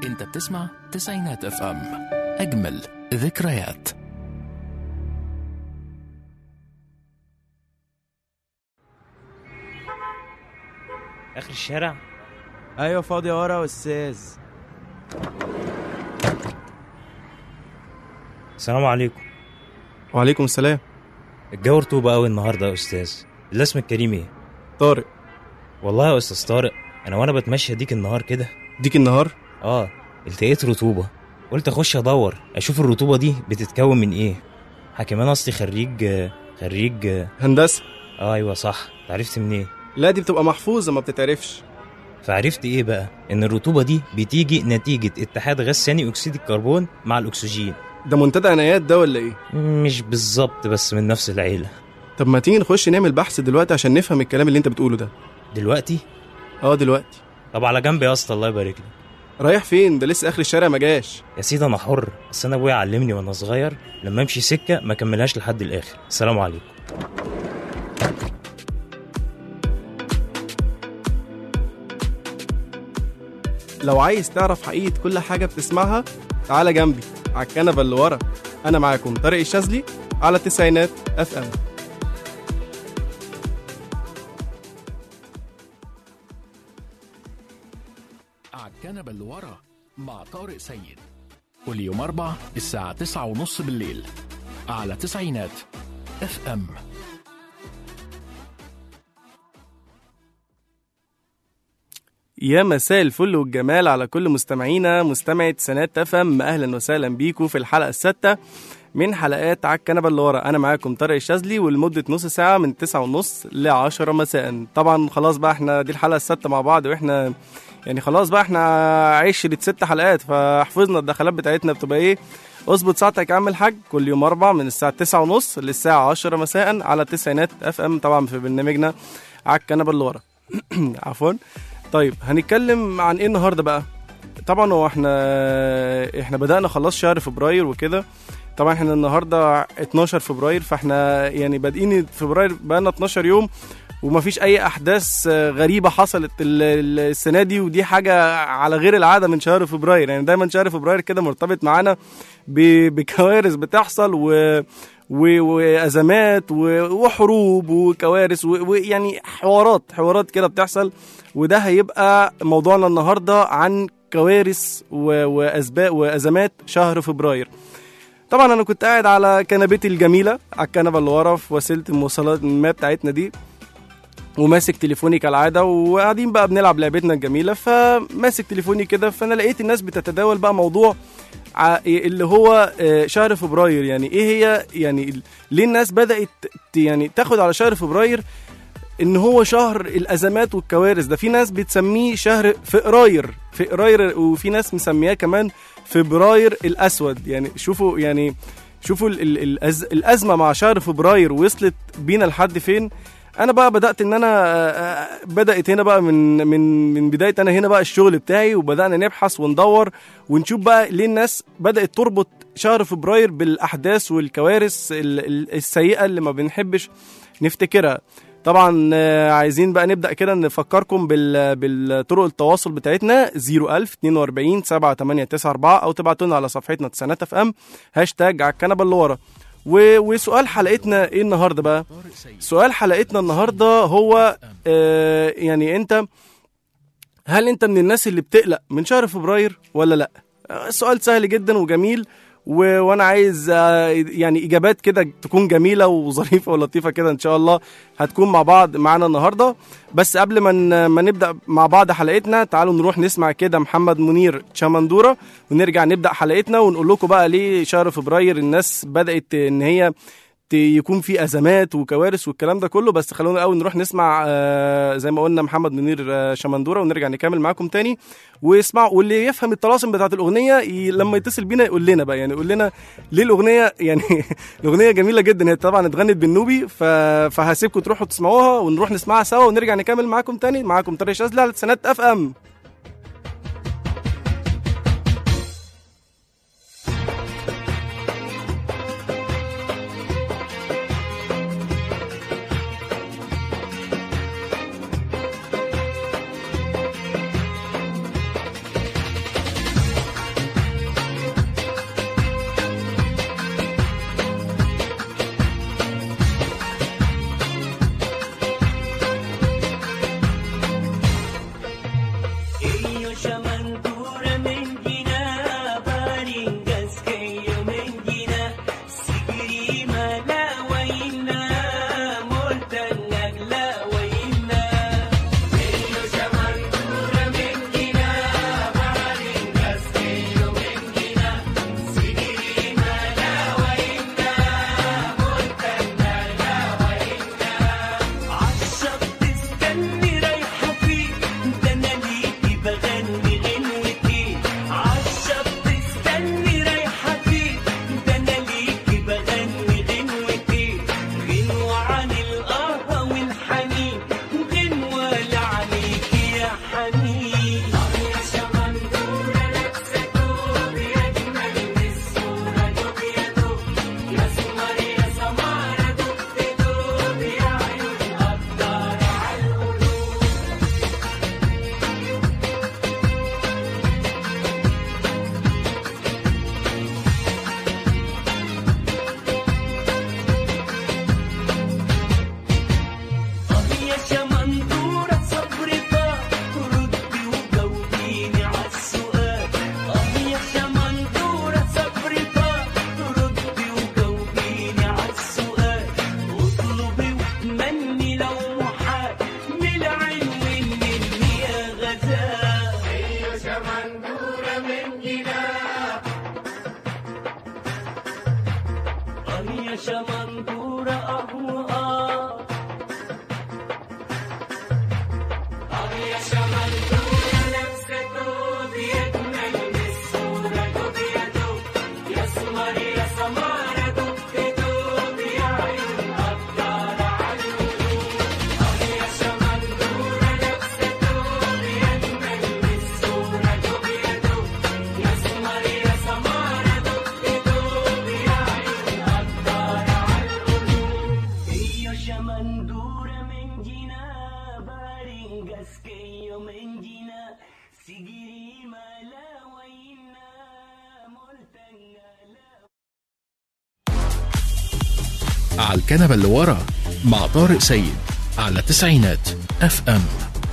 انت بتسمع تسعينات اف ام اجمل ذكريات اخر الشارع ايوه فاضي ورا يا استاذ السلام عليكم وعليكم السلام الجو رطوبة قوي النهارده يا استاذ اللي اسمك كريم ايه طارق والله يا استاذ طارق انا وانا بتمشى ديك النهار كده ديك النهار اه التقيت رطوبة قلت اخش ادور اشوف الرطوبة دي بتتكون من ايه كمان اصلي خريج خريج هندسه اه ايوه صح عرفت منين لا دي بتبقى محفوظه ما بتتعرفش فعرفت ايه بقى ان الرطوبة دي بتيجي نتيجة اتحاد غاز ثاني اكسيد الكربون مع الاكسجين ده منتدى عنايات ده ولا ايه مش بالظبط بس من نفس العيلة طب ما تيجي نخش نعمل بحث دلوقتي عشان نفهم الكلام اللي انت بتقوله ده دلوقتي اه دلوقتي طب على جنب يا اسطى الله يبارك لك رايح فين ده لسه اخر الشارع ما جاش يا سيدي انا حر بس انا ابويا علمني وانا صغير لما امشي سكه ما كملهاش لحد الاخر السلام عليكم لو عايز تعرف حقيقه كل حاجه بتسمعها تعالى جنبي على الكنبه اللي ورا انا معاكم طارق الشاذلي على التسعينات اف ام على الكنبة اللي ورا مع طارق سيد كل يوم أربع الساعة تسعة ونص بالليل على تسعينات اف ام يا مساء الفل والجمال على كل مستمعينا مستمعة سنات تفهم اهلا وسهلا بيكم في الحلقة السادسة من حلقات على الكنبة اللي ورا انا معاكم طارق الشاذلي ولمدة نص ساعة من تسعة ونص لعشرة مساء طبعا خلاص بقى احنا دي الحلقة السادسة مع بعض واحنا يعني خلاص بقى احنا عشرة ست حلقات فحفظنا الدخلات بتاعتنا بتبقى ايه اظبط ساعتك يا عم الحاج كل يوم اربع من الساعة تسعة ونص للساعة عشرة مساء على التسعينات اف ام طبعا في برنامجنا على الكنبة اللي ورا عفوا طيب هنتكلم عن ايه النهارده بقى طبعا هو احنا احنا بدأنا خلاص شهر فبراير وكده طبعا احنا النهارده 12 فبراير فاحنا يعني بادئين فبراير بقالنا 12 يوم ومفيش اي احداث غريبه حصلت ال- ال- السنه دي ودي حاجه على غير العاده من شهر فبراير يعني دايما شهر فبراير كده مرتبط معانا ب- بكوارث بتحصل و و- وازمات و- وحروب وكوارث و- ويعني حوارات حوارات كده بتحصل وده هيبقى موضوعنا النهارده عن كوارث و- واسباب وازمات شهر فبراير طبعا انا كنت قاعد على كنبتي الجميله على الكنبه اللي ورا في وسيله المواصلات ما بتاعتنا دي وماسك تليفوني كالعاده وقاعدين بقى بنلعب لعبتنا الجميله فماسك تليفوني كده فانا لقيت الناس بتتداول بقى موضوع ع- اللي هو آه، شهر فبراير يعني ايه هي يعني ال- ليه الناس بدات ت- يعني تاخد على شهر فبراير ان هو شهر الازمات والكوارث ده في ناس بتسميه شهر فقراير فقراير وفي ناس مسمياه كمان فبراير الاسود يعني شوفوا يعني شوفوا ال ال الأز الازمه مع شهر فبراير وصلت بينا لحد فين انا بقى بدات ان انا آه، آه، بدات هنا بقى من من من بدايه انا هنا بقى الشغل بتاعي وبدانا نبحث وندور ونشوف بقى ليه الناس بدات تربط شهر فبراير بالاحداث والكوارث ال- ال- السيئه اللي ما بنحبش نفتكرها طبعا آه، عايزين بقى نبدا كده نفكركم بال بالطرق التواصل بتاعتنا 01000 42 7894 او تبعتوا لنا على صفحتنا تسعينات اف ام هاشتاج على الكنبه اللي ورا و- وسؤال حلقتنا ايه النهارده بقى سؤال حلقتنا النهارده هو آه يعني انت هل انت من الناس اللي بتقلق من شهر فبراير ولا لا آه، سؤال سهل جدا وجميل و... وانا عايز آه، يعني اجابات كده تكون جميله وظريفه ولطيفه كده ان شاء الله هتكون مع بعض معانا النهارده بس قبل ما ن- ما نبدا مع بعض حلقتنا تعالوا نروح نسمع كده محمد منير تشامندوره ونرجع نبدا حلقتنا ونقول لكم بقى ليه شهر فبراير الناس بدات ان هي ت- يكون في ازمات وكوارث والكلام ده كله بس خلونا الاول نروح نسمع آه، زي ما قلنا محمد منير آه، شمندوره ونرجع نكمل معاكم تاني واسمع واللي يفهم الطلاسم بتاعت الاغنيه ي... لما يتصل بينا يقول لنا بقى يعني يقول لنا ليه الاغنيه يعني الاغنيه جميله جدا هي طبعا اتغنت بالنوبي ف... فهسيبكم تروحوا تسمعوها ونروح نسمعها سوا ونرجع نكمل معاكم تاني معاكم طارق شاذلي على سنات اف ام بغني غنوتي عالشط استني رايحة فين ده أنا ليكي بغني غنوتي غنوة عن القهوة والحنين وغنوة لعليكي يا حنين يا شمندورة لابسة توب يا أجمل من الصورة دوب يا دوب يا سمر يا سمارة دوب دوب يا عيون قطارة عالقلوب آه يا شمندورة صبر طار ردي وجاوبيني عالسؤال آه يا شمندورة صبر طار ردي وجاوبيني عالسؤال اطلبي واتمني لو محال من العين مني يا غزال هي شمندورة من جناح آه يا شمندورة أهو آه يا شمندورة لابسة توب يجمل من الصورة دوب يا دوب يا سمر يا سمارة دوب دوب يا عيون قطارة عالقلوب آه يا شمندورة لابسة توب يجمل من الصورة دوب يا دوب يا سمر يا سمارة دوب دوب يا عيون قطارة عالقلوب هي شمندورة من جنا بارنجس كيو من جنا سجري مالا وينا مولتنا لا على الكنبة اللي ورا مع طارق سيد على تسعينات اف ام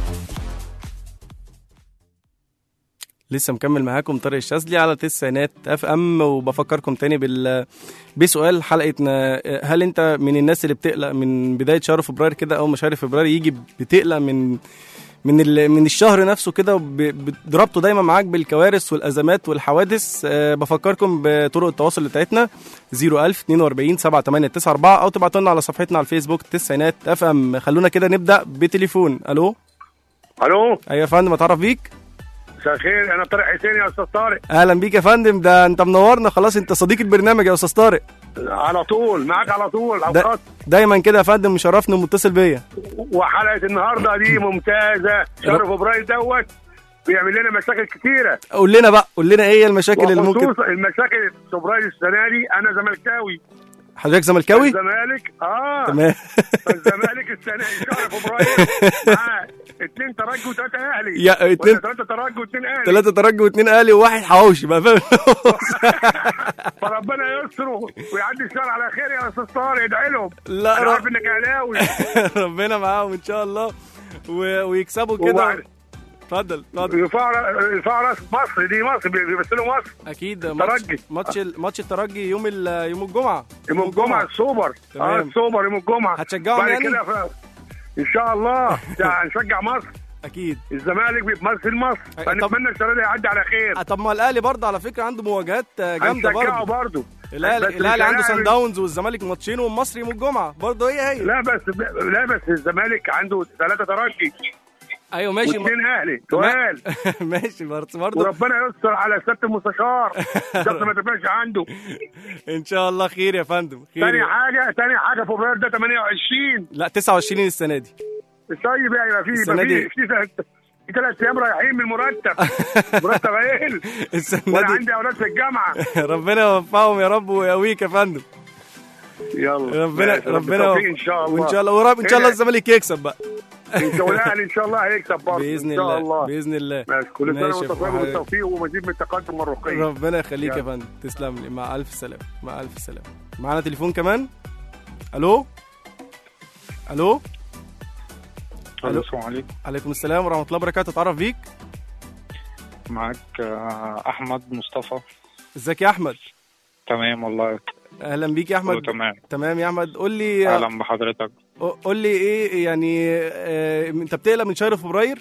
لسه مكمل معاكم طارق الشاذلي على تسعينات اف ام وبفكركم تاني بال بسؤال حلقتنا هل انت من الناس اللي بتقلق من بدايه شهر فبراير كده او ما شهر فبراير يجي بتقلق من من ال... من الشهر نفسه كده وب- بربطه دايما معاك بالكوارث والازمات والحوادث أه بفكركم بطرق التواصل بتاعتنا 01000 42 7894 او تبعتوا لنا على صفحتنا على الفيسبوك التسعينات اف ام خلونا كده نبدا بتليفون الو الو ايوه يا فندم اتعرف بيك مساء الخير انا طارق حسين يا استاذ طارق اهلا بيك يا فندم ده انت منورنا خلاص انت صديق البرنامج يا استاذ طارق على طول معاك على طول على دا الخط دايما كده يا فندم مشرفني ومتصل بيا وحلقه النهارده دي ممتازه شهر فبراير دوت بيعمل لنا مشاكل كتيره قول لنا بقى قول لنا ايه المشاكل اللي ممكن وخصوصا المشاكل فبراير السنه دي انا زملكاوي حضرتك زملكاوي الزمالك اه تمام الزمالك السنه دي شهر فبراير معاه اثنين ترجي وثلاثه اهلي يا اتنين- ثلاثه ترجي واثنين اهلي ثلاثة ترجي واثنين اهلي وواحد حواوشي بقى فاهم فربنا يستره ويعدي الشهر على خير يا استاذ طارق ادعي لهم لا انا رب- عارف انك اهلاوي ربنا معاهم ان شاء الله و... ويكسبوا كده وبعد- اتفضل اتفضل يرفع يرفع راس مصر دي مصر بيمثلوا مصر اكيد ماتش ترجي. ماتش ال- ماتش الترجي يوم ال... يوم الجمعه يوم الجمعه السوبر اه تمام. السوبر يوم الجمعه هتشجعهم بعد يعني؟ كده ف... ان شاء الله ده هنشجع مصر اكيد الزمالك بيمثل مصر طب- فنتمنى السنه دي يعدي على خير آه، طب ما الاهلي برضه على فكره عنده مواجهات آه، جامده هنشجعه برضه برضه الاهلي بس الاهلي مش عنده هنعمل- سان داونز والزمالك ماتشين والمصري يوم الجمعه برضه هي هي لا بس لا بس الزمالك عنده ثلاثه ترجي ايوه ماشي واثنين اهلي تمام. سؤال ماشي برضه برضه وربنا يستر على سياده المستشار ده ما تبقاش عنده ان شاء الله خير يا فندم خير تاني يا- حاجه تاني حاجه فبراير ده 28 لا 29 السنه دي طيب يعني يبقى في السنة يبقى دي. في في في ثلاث ايام رايحين من المرتب مرتب عيل السنه وانا دي عندي اولاد في الجامعه ربنا يوفقهم يا رب ويقويك يا فندم يلا ربنا ماشي، ربنا بالتوفيق يوفق. ان شاء الله وان شاء الله ورب ان شاء الله الزمالك يكسب بقى ان شاء الله ان شاء الله هيكسب برضه باذن ان شاء الله الله باذن الله ماشي كل سنه ماشي يا وانت طيب فندم. بالتوفيق ومزيد من التقدم والرقي ربنا يخليك يا يلا. فندم تسلم لي مع الف سلامه مع الف سلامه معانا تليفون كمان الو الو الو السلام عليكم عليكم السلام ورحمه الله وبركاته اتعرف بيك معاك آه، احمد مصطفى ازيك يا احمد تمام والله اهلا بيك يا كله احمد تمام تمام يا احمد قول لي اهلا بحضرتك قول لي ايه يعني آه، انت بتقلق من شهر فبراير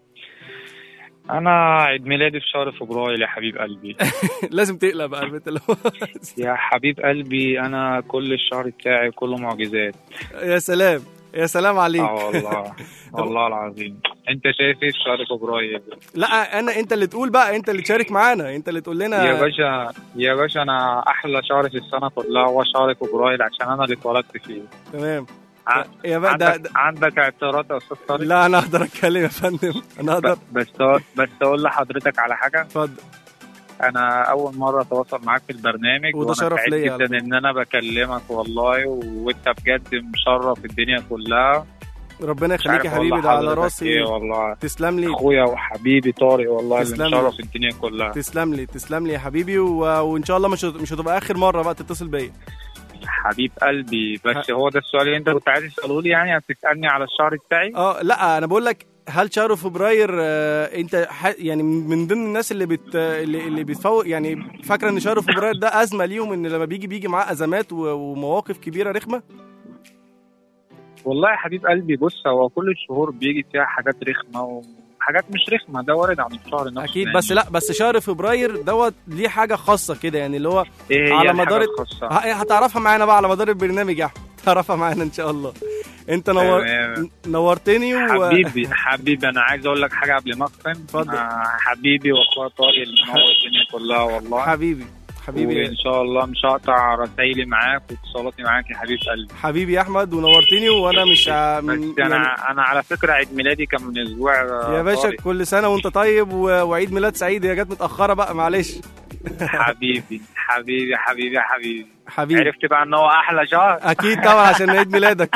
انا عيد ميلادي في شهر فبراير يا حبيب قلبي لازم تقلق بقى البنت اللي هو يا حبيب قلبي انا كل الشهر بتاعي كله معجزات يا سلام يا سلام عليك اه والله والله العظيم انت شايف ايه في شهر فبراير لا انا انت اللي تقول بقى انت اللي تشارك معانا انت اللي تقول لنا يا باشا يا باشا انا احلى شهر في السنه كلها هو شهر فبراير عشان انا اللي اتولدت فيه تمام ع- يا بقى ده, عندك ده عندك اعتراض يا استاذ طارق لا انا اقدر اتكلم يا فندم انا اقدر ب- بس أقول- بس اقول لحضرتك على حاجه اتفضل انا اول مره اتواصل معاك في البرنامج وده وأنا شرف سعيد ليا على جدا ان انا بكلمك والله وانت بجد مشرف الدنيا كلها ربنا مش يخليك يا عارف أقول حبيبي ده على لحضرتك راسي ايه والله تسلم لي اخويا وحبيبي طارق والله اللي تسلم لي. مشرف الدنيا كلها تسلم لي تسلم لي يا حبيبي و... وان شاء الله مش مش هتبقى اخر مره بقى تتصل بيا حبيب قلبي بس هو ده السؤال اللي انت كنت عايز تساله لي يعني هتسالني على الشهر بتاعي اه لا انا بقول لك هل شهر فبراير آه انت ح... يعني من ضمن الناس اللي بت اللي, اللي بتفوق يعني فاكره ان شهر فبراير ده ازمه ليهم ان لما بيجي بيجي معاه ازمات و... ومواقف كبيره رخمه والله يا حبيب قلبي بص هو كل الشهور بيجي فيها حاجات رخمه وحاجات مش رخمه ده وارد عن الشهر نفسه اكيد يعني. بس لا بس شهر فبراير دوت ليه حاجه خاصه كده يعني اللي هو ايه هي على الحاجة مدار الخاصة؟ ه- هتعرفها معانا بقى على مدار البرنامج يا احمد تعرفها معانا ان شاء الله انت نور... تمام. نورتني و... حبيبي حبيبي انا عايز اقول لك حاجه قبل ما اختم اتفضل. آه، حبيبي واخويا طارق اللي منور الدنيا كلها والله حبيبي حبيبي وان شاء الله مش هقطع رسايلي معاك واتصالاتي معاك يا حبيب قلبي حبيبي يا احمد ونورتني وانا مش ع- بس من- انا يعني انا على فكره عيد ميلادي كان من اسبوع يا باشا كل سنه وانت طيب و... وعيد ميلاد سعيد هي جت متاخره بقى معلش حبيبي حبيبي حبيبي حبيبي حبيبي عرفت بقى ان هو احلى شهر اكيد طبعا عشان عيد ميلادك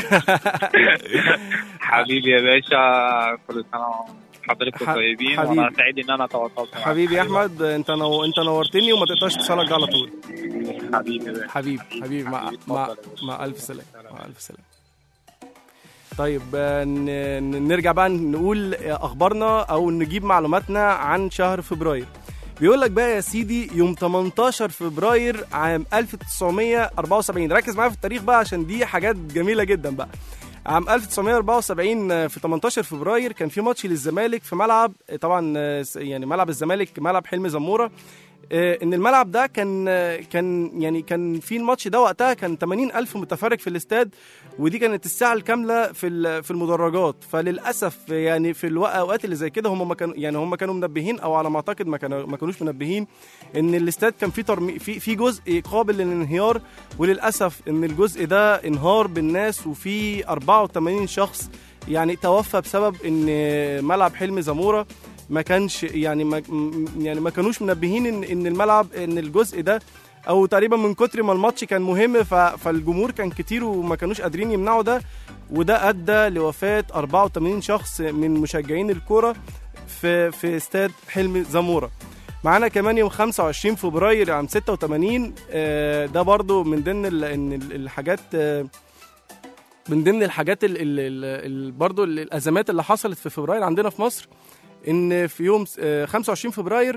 حبيبي يا باشا كل سنه وحضرتك ح- طيبين حبيبي. وانا سعيد ان انا تواصلت معاك حبيبي يا احمد انت نو... انت نورتني وما تقطعش اتصالك ده على طول حبيبي يا باشا. حبيبي حبيبي مع حبيبي، مع اتفضل يا باشا. مع الف سلامه مع الف سلامه طيب آه، ن- ن- نرجع بقى نقول اخبارنا او نجيب معلوماتنا عن شهر فبراير بيقول لك بقى يا سيدي يوم 18 فبراير عام 1974 ركز معايا في التاريخ بقى عشان دي حاجات جميله جدا بقى عام 1974 في 18 فبراير كان في ماتش للزمالك في ملعب طبعا آه، يعني ملعب الزمالك ملعب حلمي زموره آه، ان الملعب ده كان آه، كان يعني كان في الماتش ده وقتها كان 80 الف متفرج في الاستاد ودي كانت الساعه الكامله في ال- في المدرجات فللاسف يعني في الاوقات اللي زي كده هم ما كانوا يعني هم كانوا منبهين او على ما اعتقد ما كانوا ما كانوش منبهين ان الاستاد كان فيه ترمي في في جزء قابل للانهيار وللاسف ان الجزء ده انهار بالناس وفي 84 شخص يعني توفى بسبب ان ملعب حلمي زموره ما كانش يعني ما م- يعني ما كانوش منبهين ان ان الملعب ان الجزء ده او تقريبا من كتر ما الماتش كان مهم ف- فالجمهور كان كتير وما كانوش قادرين يمنعوا ده وده ادى لوفاه 84 شخص من مشجعين الكوره في في استاد حلمي زموره معانا كمان يوم 25 فبراير عام 86 آه، ده برضو من ضمن ال- ان ال- الحاجات آه، من ضمن الحاجات ال ال ال ال برضو ال- الازمات اللي حصلت في فبراير عندنا في مصر ان في يوم آه، 25 فبراير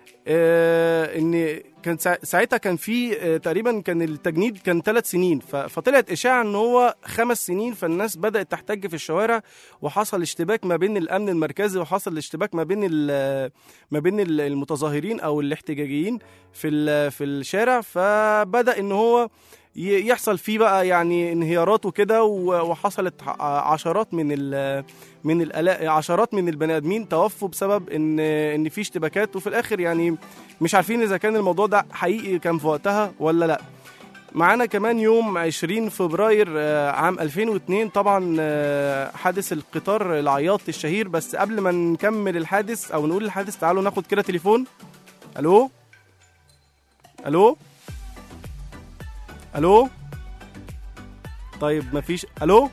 آه، ان كان سا- ساعتها كان في آه، تقريبا كان التجنيد كان ثلاث سنين ف- فطلعت اشاعه ان هو خمس سنين فالناس بدات تحتج في الشوارع وحصل اشتباك ما بين الامن المركزي وحصل اشتباك ما بين ال- ما بين ال- المتظاهرين او الاحتجاجيين في ال- في الشارع فبدا ان هو ي- يحصل فيه بقى يعني انهيارات وكده و- وحصلت ع- عشرات من ال من الآلاء عشرات من البني ادمين توفوا بسبب ان ان في اشتباكات وفي الاخر يعني مش عارفين اذا كان الموضوع ده حقيقي كان في وقتها ولا لا معانا كمان يوم 20 فبراير آه، عام 2002 طبعا آه، حادث القطار العياط الشهير بس قبل ما نكمل الحادث او نقول الحادث تعالوا ناخد كده تليفون الو الو الو طيب مفيش الو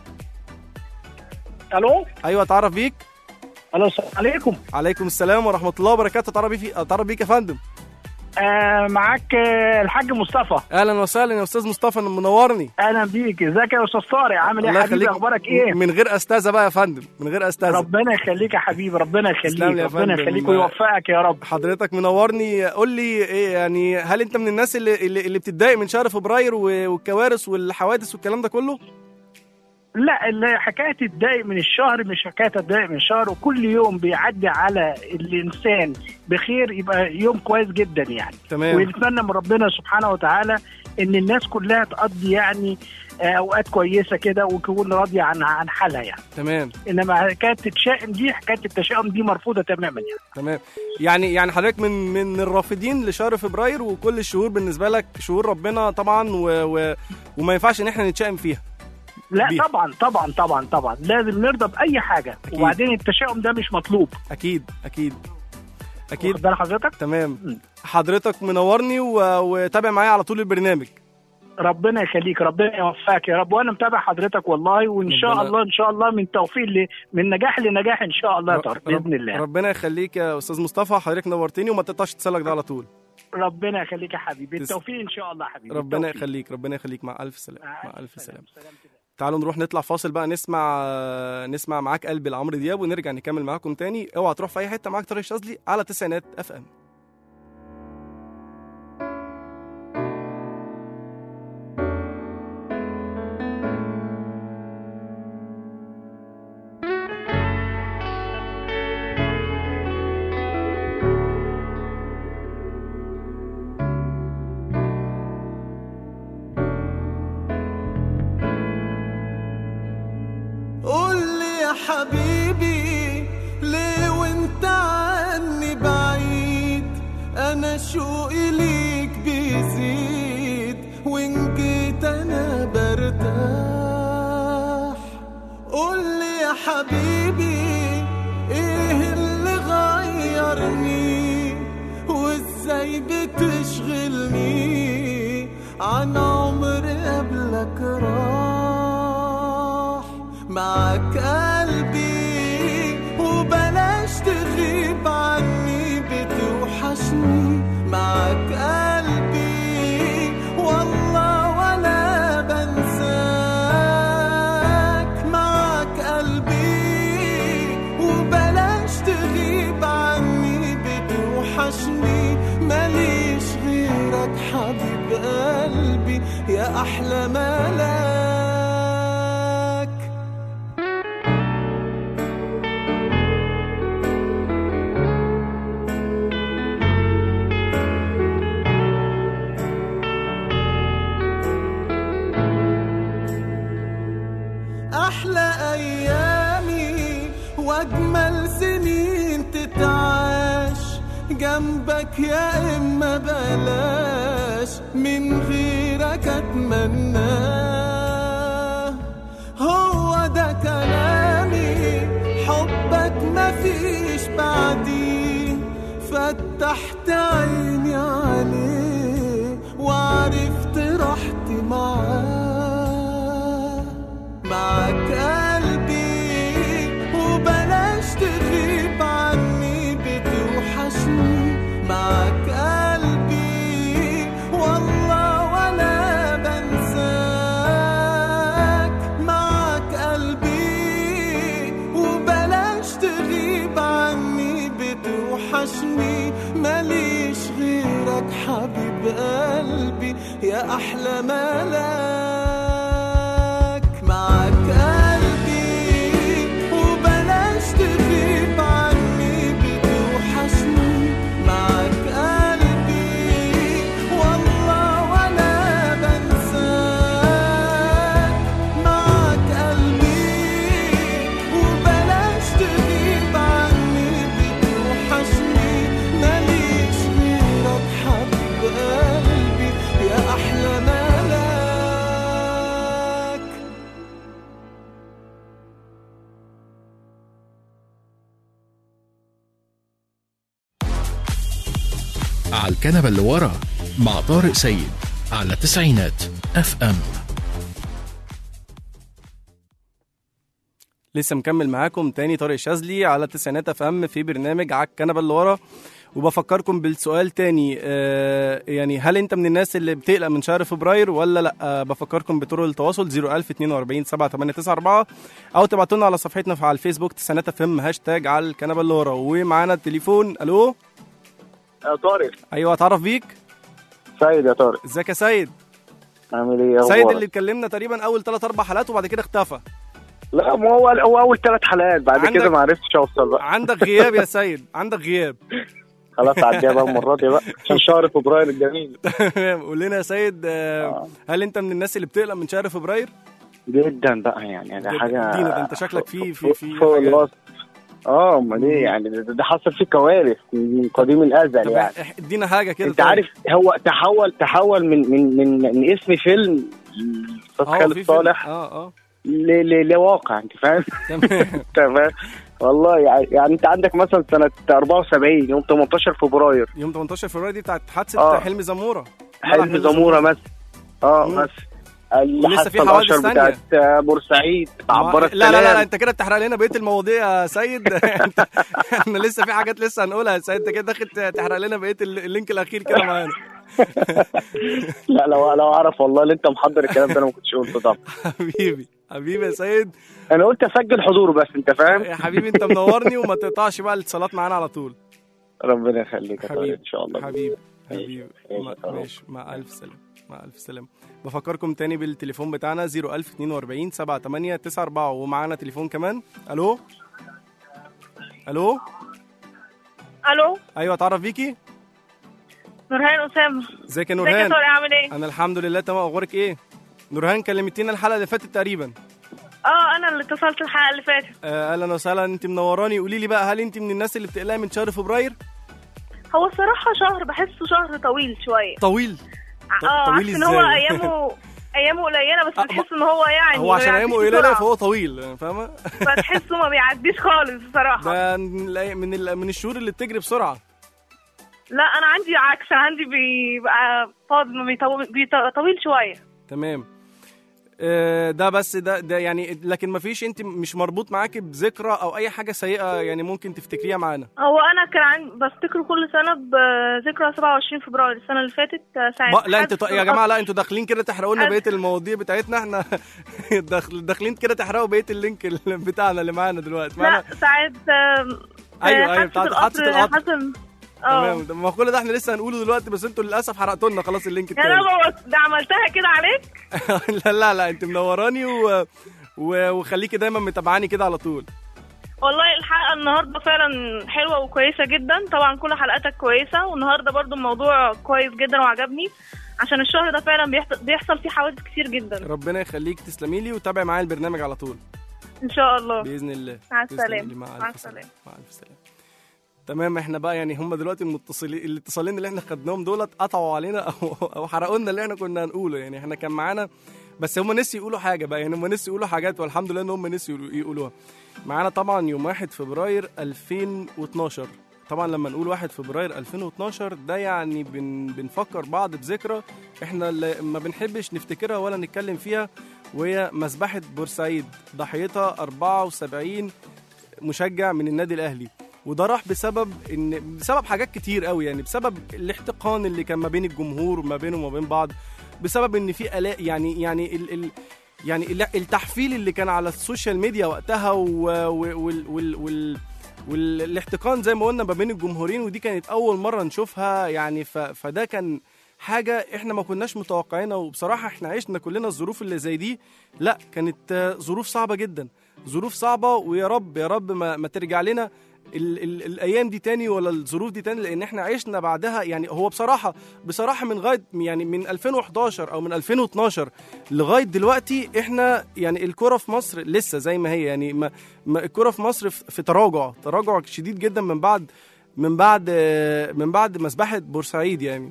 الو ايوه اتعرف بيك الو السلام عليكم عليكم السلام ورحمه الله وبركاته اتعرف بيك اتعرف بيك يا فندم آه معاك آه الحاج مصطفى اهلا وسهلا يا استاذ مصطفى منورني اهلا بيك ازيك يا استاذ طارق عامل ايه الله يا حبيبي يخليك اخبارك ايه من غير استاذه بقى يا فندم من غير استاذه ربنا يخليك يا حبيبي ربنا تسلم لي يخليك يا ربنا فندم. يخليك ويوفقك يا رب حضرتك منورني قول لي ايه يعني هل انت من الناس اللي اللي, اللي بتتضايق من شهر فبراير و- والكوارث والحوادث والكلام ده كله لا اللي حكايه تتضايق من الشهر مش حكايه تتضايق من الشهر وكل يوم بيعدي على الانسان بخير يبقى يوم كويس جدا يعني تمام ونتمنى من ربنا سبحانه وتعالى ان الناس كلها تقضي يعني آه، اوقات كويسه كده وتكون راضيه عن عن حالها يعني تمام انما حكايه تتشائم دي حكايه التشاؤم دي مرفوضه تماما يعني تمام يعني يعني حضرتك من من الرافضين لشهر فبراير وكل الشهور بالنسبه لك شهور ربنا طبعا و و وما ينفعش ان احنا نتشائم فيها لا بيها. طبعا طبعا طبعا طبعا لازم نرضى باي حاجه أكيد. وبعدين التشاؤم ده مش مطلوب اكيد اكيد واخد اكيد بال حضرتك تمام مم. حضرتك منورني و... وتابع معايا على طول البرنامج ربنا يخليك ربنا يوفقك يا رب وانا متابع حضرتك والله وان شاء ربنا- الله ان شاء الله من توفيق ل... من نجاح لنجاح ان شاء الله يا طارق رب- باذن الله ربنا يخليك يا استاذ مصطفى حضرتك نورتني وما تقطعش تسلك ده على طول ربنا يخليك يا حبيبي تس- التوفيق ان شاء الله يا حبيبي ربنا التوفيق. يخليك ربنا يخليك مع الف سلامه مع مع الف سلامه سلامة. تعالوا نروح نطلع فاصل بقى نسمع نسمع معاك قلبي لعمرو دياب ونرجع نكمل معاكم تاني اوعى تروح في اي حته معاك طارق الشاذلي على تسعينات اف ام قول لي يا حبيبي ليه وانت عني بعيد انا شوقي ليك بيزيد وان جيت انا برتاح قول لي يا حبيبي ايه اللي غيرني وازاي بتشغلني عن عمر قبلك راح معك قلبي وبلاش تغيب عني بتوحشني معك قلبي والله ولا بنساك معك قلبي وبلاش تغيب عني بتوحشني ماليش غيرك حبيب قلبي يا أحلى ملاك أحلى أيامي وأجمل سنين تتعاش جنبك يا إما بلاش من غيرك أتمناه هو ده كلامي حبك مفيش بعديه فتحت عيني عليه وعرفت راحتي معاه معك قلبي وبلاش تغيب عني بتوحشني معك قلبي والله ولا بنساك معك قلبي وبلاش تغيب عني بتوحشني ماليش غيرك حبيب قلبي يا أحلى ملاك معك قلبي وبلاش تغيب عني بتوحشني معك قلبي والله ولا بنساك معك قلبي وبلاش تغيب عني بتوحشني ماليش غيرك حبيب قلبي يا أحلى ملاك على الكنبة اللي ورا مع طارق سيد على تسعينات اف ام لسه مكمل معاكم تاني طارق شاذلي على تسعينات اف ام في برنامج على الكنبه اللي ورا وبفكركم بالسؤال تاني آه يعني هل انت من الناس اللي بتقلق من شهر فبراير ولا لا آه بفكركم بطرق التواصل 01042 7894 او تبعتوا لنا على صفحتنا في على الفيسبوك تسعينات اف ام هاشتاج على الكنبه اللي ورا ومعانا التليفون الو يا طارق ايوه اتعرف بيك سيد يا طارق ازيك يا سيد عامل ايه سيد أخبارك؟ اللي اتكلمنا تقريبا اول ثلاث اربع حلقات وبعد كده اختفى لا ما هو هو اول ثلاث حلقات بعد عندك- كده ما عرفتش اوصل بقى عندك غياب يا سيد عندك غياب خلاص عديها بقى المره دي بقى عشان شهر فبراير الجميل تمام قول لنا يا سيد آه، هل انت من الناس اللي بتقلق من شهر فبراير؟ جدا بقى يعني ده حاجه ادينا ده انت شكلك في في في فوق حاجات. الوصف اه امال ايه يعني ده, ده حصل فيه كوارث من قديم الازل طب يعني اح- ادينا حاجه كده انت طيب. عارف هو تحول تحول من من من, من اسم فيلم الاستاذ اه، في خالد فيلم. صالح اه اه ل- ل- لواقع انت فاهم تمام تمام والله يعني, يعني انت عندك مثلا سنه 74 يوم 18 فبراير يوم 18 فبراير دي بتاعت حادثه اه. حلمي زموره حلم زموره مثلا اه مم. مثلا ولسه في الحادثه حوادث الاشهر تانية. بتاعت آه، بورسعيد عباره لا لا لا, لا انت كده بتحرق لنا بقيه المواضيع يا سيد انت احنا لسه في حاجات لسه هنقولها يا سيد انت كده داخل تحرق لنا بقيه ال- اللينك الاخير كده معانا لا لو لو اعرف والله اللي انت محضر الكلام ده انا ما كنتش قلته طبعا حبيبي حبيبي يا سيد انا قلت اسجل حضور بس انت فاهم يا حبيبي انت منورني وما تقطعش بقى الاتصالات معانا على طول ربنا يخليك يا طارق حبيبي ان شاء الله حبيبي حبيبي ماشي ما- يا طارق. ماشي مع الف سلامه مع الف سلامه بفكركم تاني بالتليفون بتاعنا 01042 78 94 ومعانا تليفون كمان الو الو الو ايوه اتعرف بيكي نورهان اسامه ازيك يا ازيك يا نورهان طارق عامل ايه؟ انا الحمد لله تمام اخبارك ايه نورهان كلمتينا الحلقه اللي فاتت تقريبا اه انا اللي اتصلت الحلقه اللي فاتت آه، اهلا وسهلا انت منوراني قولي لي بقى هل انت من الناس اللي بتقلقي من شهر فبراير هو الصراحه شهر بحسه شهر طويل شويه طويل طب اه طويل عارف ان هو إزاي؟ ايامه ايامه قليله بس بتحس ان هو يعني هو ما عشان ايامه بيعديش قليله بسرعة. فهو طويل فاهمه فتحسه ما بيعديش خالص بصراحه ده من الأي- من ال- من الشهور اللي بتجري بسرعه لا انا عندي عكس أنا عندي بيبقى فاضل ما بيطول بيط- طويل شويه تمام آه، ده بس ده ده يعني لكن ما فيش انت مش مربوط معاكي بذكرى او اي حاجه سيئه يعني ممكن تفتكريها معانا هو انا كان عندي بفتكره كل سنه بذكرى 27 فبراير السنه اللي فاتت آه، ساعه بق- لا انتوا حادث يا جماعه لا القطر. انتوا داخلين كده تحرقوا لنا بقيه المواضيع بتاعتنا احنا داخل- داخلين كده تحرقوا بقيه اللينك ال- بتاعنا اللي معانا دلوقتي لا معانا ساعه آه، ايوه آه، ايوه بتاعت حادثه القطر حصل اه تمام ده- ما كل ده احنا لسه هنقوله دلوقتي بس انتوا للاسف حرقتوا لنا خلاص اللينك يا لا التاني بابا ده عملتها كده عليك لا لا لا انت منوراني و... و... وخليكي دايما متابعاني كده على طول والله الحلقه النهارده فعلا حلوه وكويسه جدا طبعا كل حلقاتك كويسه والنهارده برضو الموضوع كويس جدا وعجبني عشان الشهر ده فعلا بيحصل, بيحصل فيه حوادث كتير جدا ربنا يخليك تسلمي لي وتابعي معايا البرنامج على طول ان شاء الله باذن الله مع تسلمي السلامه لي، مع مع الف سلامه السلامه مع الف سلامه تمام احنا بقى يعني هم دلوقتي المتصلين الاتصالين اللي احنا خدناهم دولت قطعوا علينا او او حرقوا لنا اللي احنا كنا هنقوله يعني احنا كان معانا بس هم نسي يقولوا حاجه بقى يعني هم نسي يقولوا حاجات والحمد لله ان هم نسي يقولوا- يقولوها معانا طبعا يوم 1 فبراير 2012 طبعا لما نقول 1 فبراير 2012 ده يعني بن بنفكر بعض بذكرى احنا اللي ما بنحبش نفتكرها ولا نتكلم فيها وهي مذبحه بورسعيد ضحيتها 74 مشجع من النادي الاهلي وده راح بسبب ان بسبب حاجات كتير قوي يعني بسبب الاحتقان اللي كان ما بين الجمهور ما بينهم وما بين بعض بسبب ان في الاء يعني يعني ال ال يعني ال- التحفيل اللي كان على السوشيال ميديا وقتها و- و- وال وال وال والاحتقان زي ما قلنا ما بين الجمهورين ودي كانت اول مره نشوفها يعني ف فده كان حاجه احنا ما كناش متوقعينها وبصراحه احنا عشنا كلنا الظروف اللي زي دي لا كانت آه، ظروف صعبه جدا ظروف صعبه ويا رب يا رب ما, ما ترجع لنا ال ال الايام دي تاني ولا الظروف دي تاني لان احنا عشنا بعدها يعني هو بصراحه بصراحه من غايه يعني من 2011 او من 2012 لغايه دلوقتي احنا يعني الكره في مصر لسه زي ما هي يعني ما ما الكره في مصر في في تراجع تراجع شديد جدا من بعد من بعد آه، من بعد مذبحه بورسعيد يعني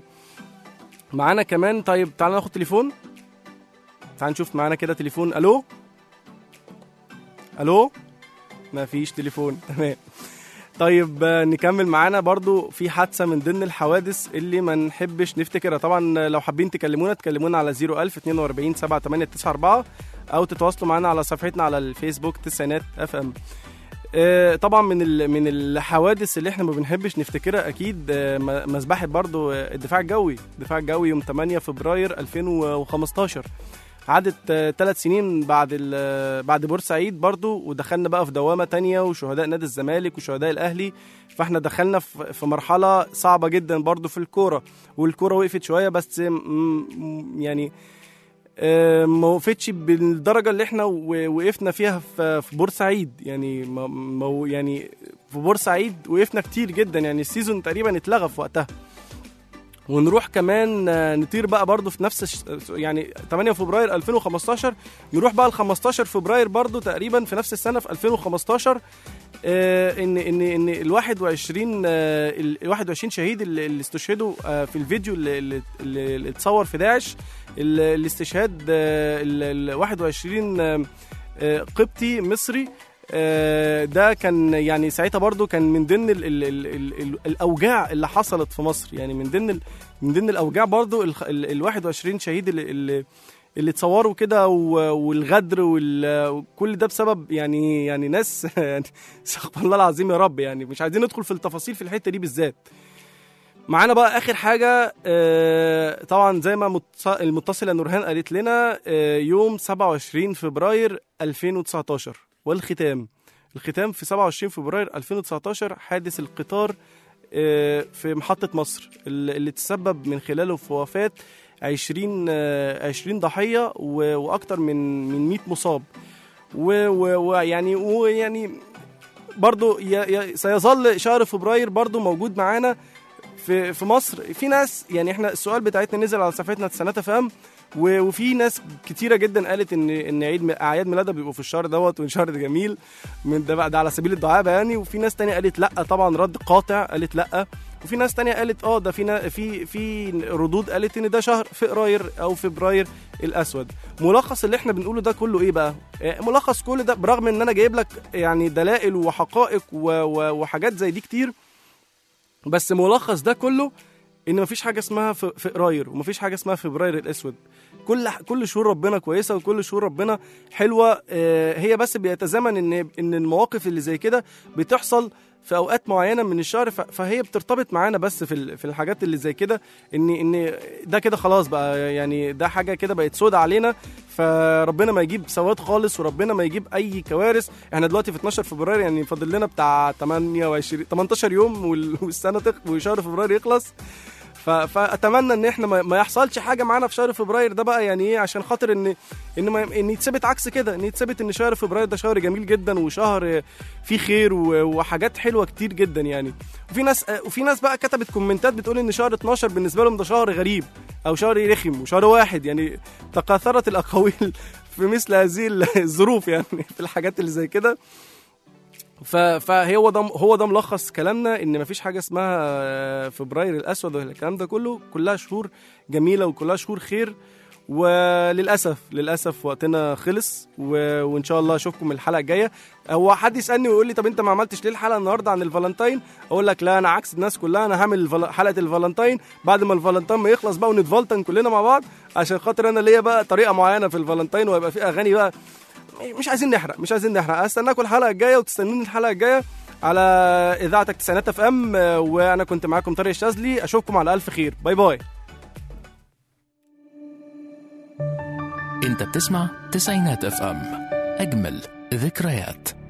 معانا كمان طيب تعالى ناخد تليفون تعال نشوف معانا كده تليفون الو الو ما فيش تليفون تمام طيب آه، نكمل معانا برضو في حادثة من ضمن الحوادث اللي ما نحبش نفتكرها طبعا آه، لو حابين تكلمونا تكلمونا على 01000 42 7894 او تتواصلوا معانا على صفحتنا على الفيسبوك تسعينات اف ام آه، طبعا من ال- من الحوادث اللي احنا ما بنحبش نفتكرها اكيد آه، م- مذبحه برضو آه، الدفاع الجوي الدفاع الجوي يوم 8 فبراير 2015 عدت ثلاث سنين بعد ال- بعد بورسعيد برضو ودخلنا بقى في دوامه تانية وشهداء نادي الزمالك وشهداء الاهلي فاحنا دخلنا في في مرحله صعبه جدا برضو في الكوره والكوره وقفت شويه بس م- م- يعني آه، ما وقفتش بالدرجه اللي احنا و- وقفنا فيها في في بورسعيد يعني ما ما هو- يعني في بورسعيد وقفنا كتير جدا يعني السيزون تقريبا اتلغى في وقتها ونروح كمان آه، نطير بقى برضو في نفس الش... يعني 8 فبراير 2015 نروح بقى ل 15 فبراير برضو تقريبا في نفس السنه في 2015 آه، ان ان ان ال 21 آه، ال 21 شهيد اللي اللي استشهدوا آه، في الفيديو اللي, اللي, اللي اللي اتصور في داعش ال- الاستشهاد آه، ال ال 21 آه، آه، قبطي مصري آه، ده كان يعني ساعتها برضو كان من ضمن ال ال ال ال ال الاوجاع اللي حصلت في مصر يعني من ضمن ال من ضمن الاوجاع برضو ال ال- ال 21 شهيد اللي اللي اللي اتصوروا كده و- والغدر وال- وكل ده بسبب يعني يعني ناس يعني استغفر الله العظيم يا رب يعني مش عايزين ندخل في التفاصيل في الحته دي بالذات معانا بقى اخر حاجه آه، طبعا زي ما متص- المتصله نورهان قالت لنا آه، يوم 27 فبراير 2019 والختام الختام في 27 فبراير 2019 حادث القطار آه، في محطة مصر اللي اللي تسبب من خلاله في وفاة 20 آه، 20 ضحية و- وأكتر من من 100 مصاب و- و- ويعني ويعني برضو ي- ي- سيظل شهر فبراير برضو موجود معانا في في مصر في ناس يعني احنا السؤال بتاعتنا نزل على صفحتنا سنة فهم و- وفي ناس كتيره جدا قالت ان ان عيد اعياد ميلادها بيبقوا في الشهر دوت وان شهر ده جميل من ده بقى ده على سبيل الدعابه يعني وفي ناس تانية قالت لا طبعا رد قاطع قالت لا وفي ناس تانية قالت اه ده في نا- في في ردود قالت ان ده شهر فبراير او فبراير الاسود ملخص اللي احنا بنقوله ده كله ايه بقى آه، ملخص كل ده برغم ان انا جايب لك يعني دلائل وحقائق و- و- وحاجات زي دي كتير بس ملخص ده كله ان مفيش حاجه اسمها ف- فبراير ومفيش حاجه اسمها فبراير الاسود كل كل شهور ربنا كويسه وكل شهور ربنا حلوه آه، هي بس بيتزامن ان ان المواقف اللي زي كده بتحصل في اوقات معينه من الشهر ف- فهي بترتبط معانا بس في ال- في الحاجات اللي زي كده ان ان ده كده خلاص بقى يعني ده حاجه كده بقت سودة علينا فربنا ما يجيب سواد خالص وربنا ما يجيب اي كوارث احنا دلوقتي في 12 فبراير يعني فاضل لنا بتاع 28 18 يوم وال- والسنه تخ... وشهر فبراير يخلص ف... فاتمنى ان احنا ما... ما يحصلش حاجه معانا في شهر فبراير ده بقى يعني ايه عشان خاطر ان ان ما... ان يتثبت عكس كده ان يتثبت ان شهر فبراير ده شهر جميل جدا وشهر فيه خير و... وحاجات حلوه كتير جدا يعني وفي ناس وفي ناس بقى كتبت كومنتات بتقول ان شهر 12 بالنسبه لهم ده شهر غريب او شهر رخم وشهر واحد يعني تكاثرت الاقاويل في مثل هذه الظروف يعني في الحاجات اللي زي كده ف- فهو ده هو ده ملخص كلامنا ان مفيش حاجه اسمها آه، فبراير الاسود ولا الكلام ده كله كلها شهور جميله وكلها شهور خير وللاسف للاسف وقتنا خلص و... وان شاء الله اشوفكم الحلقه الجايه هو حد يسالني ويقول لي طب انت ما عملتش ليه الحلقه النهارده عن الفالنتاين اقول لك لا انا عكس الناس كلها انا هعمل الفل... حلقه الفالنتاين بعد ما الفالنتين ما يخلص بقى ونتفالتن كلنا مع بعض عشان خاطر انا ليا بقى طريقه معينه في الفالنتين وهيبقى في اغاني بقى مش عايزين نحرق مش عايزين نحرق استناكم الحلقه الجايه وتستنوني الحلقه الجايه على اذاعتك تسعينات اف ام وانا كنت معاكم طارق الشاذلي اشوفكم على الف خير باي باي انت بتسمع تسعينات اف ام اجمل ذكريات